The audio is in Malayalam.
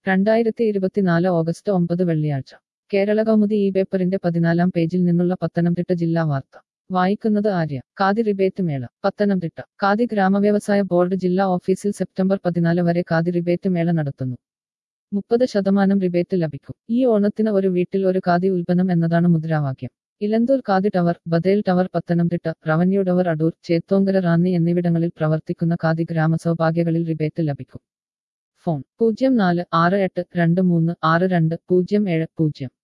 രണ്ടായിരത്തി ഇരുപത്തിനാല് ഓഗസ്റ്റ് ഒമ്പത് വെള്ളിയാഴ്ച കേരള കൗമുദി ഈ പേപ്പറിന്റെ പതിനാലാം പേജിൽ നിന്നുള്ള പത്തനംതിട്ട ജില്ലാ വാർത്ത വായിക്കുന്നത് ആര്യ ഖാദി റിബേറ്റ് മേള പത്തനംതിട്ട ഖാദി ഗ്രാമവ്യവസായ ബോർഡ് ജില്ലാ ഓഫീസിൽ സെപ്റ്റംബർ പതിനാല് വരെ ഖാദി റിബേറ്റ് മേള നടത്തുന്നു മുപ്പത് ശതമാനം റിബേറ്റ് ലഭിക്കും ഈ ഓണത്തിന് ഒരു വീട്ടിൽ ഒരു ഖാദി ഉൽപ്പന്നം എന്നതാണ് മുദ്രാവാക്യം ഇലന്തൂർ ഖാദി ടവർ ബദേൽ tower Pathanamthitta revenue tower Adoor Chethonkara Ranni എന്നിവിടങ്ങളിൽ പ്രവർത്തിക്കുന്ന ഖാദി ഗ്രാമസൗഭാഗ്യങ്ങളിൽ റിബേറ്റ് ലഭിക്കും ഫോൺ പൂജ്യം നാല് ആറ് എട്ട് രണ്ട് മൂന്ന് ആറ് രണ്ട് പൂജ്യം ഏഴ് പൂജ്യം